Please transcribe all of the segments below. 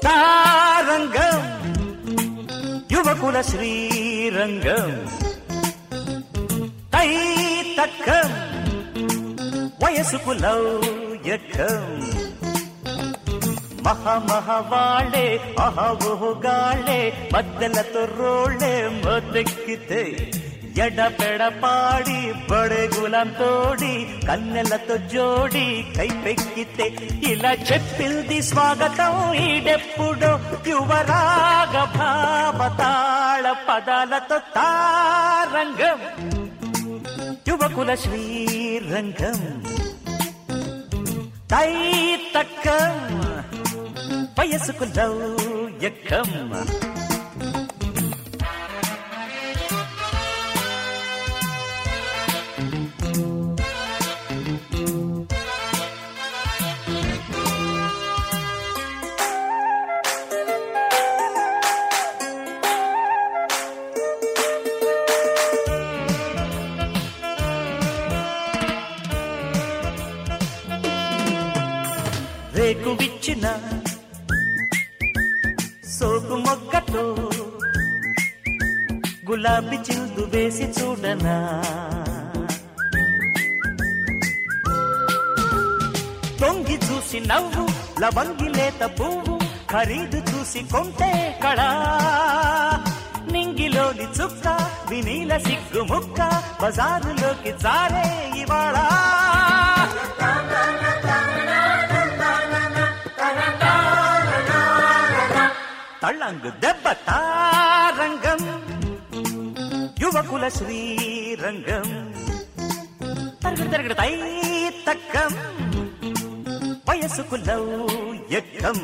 తారంగం యువకుల శ్రీరంగం తై తక్కం వయసుకు లౌయకం మహా మహా వాళ్ళే అహోగాళ్ళే మద్దెలతో రోళ్ళే మొదెక్కితే ఎడపెడ పాడి బడెగులం తోడి కన్నెలతో జోడి కైపెక్కితే ఇలా చెప్పింది స్వాగతం ఈడెప్పుడో యువరాగ భావతాళ పదాలతో తారంగం యువకుల శ్రీరంగం తై తక్కం వయసుకు లౌయకం రేకు విచ్చిన సోకు మొక్కతో గులాబీ చిందు వేసి చూడనా తొంగి చూసి నవ్వు లవంగి లేత పువ్వు ఖరీదు చూసి కొంటే కళా నింగిలోని చుక్క వినీల సిగ్గు ముక్క బజారులోకి జారే ఇవాళ తళ్ళంగు దెబ్బ తారంగం యువకుల శ్రీరంగం తరగడు తరగడు తై తక్కం వయసుకు లౌయకం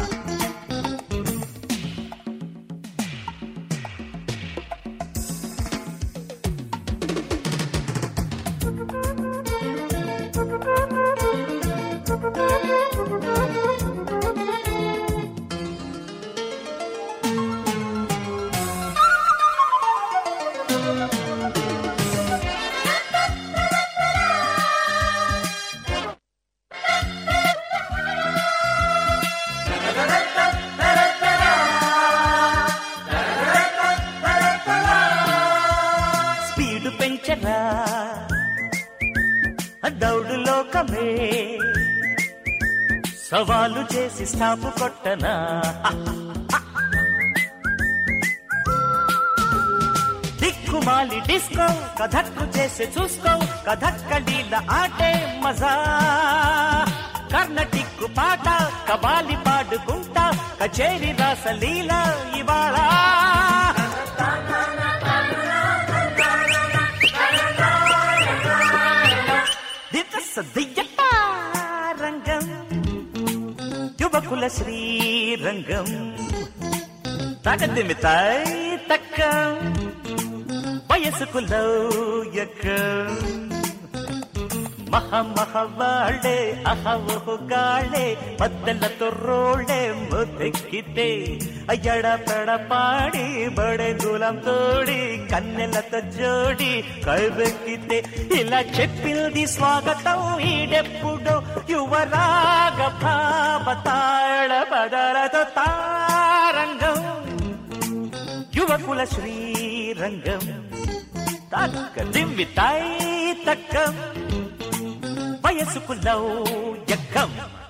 స్పీడ్ పెంచరా దౌడు లోకమే సవాలు చేసి స్టాపు కొట్టనా దిక్కుమాలి డిస్కో కథక్కు చేసి చూసుకో కథక్కలీల ఆటే మజా కర్ణటిక్కు పాట కబాలి పాడుకుంటా కచేరి రాసలీల ఇవాళ దితస రంగం యువకుల శ్రీరంగం తగదిమితాయ్ తక్కం వయసుకు లౌయకం మహ మహ వాళ్ళే అహవగాళ్ళే పద్దెలతో రోళ్ళే ముద్దెక్కితే అయ్యడ పెడ పాడి బడే గులం తోడి కన్నెలతో జోడి కైబెక్కితే ఇలా చెప్పింది స్వాగతం ఈడెప్పుడో యువరాగ భావతాళ బదలతో తారంగం యువకుల శ్రీరంగం తక్క దిమ్మి తాయి తక్కం వయసుకు లౌ యక్కం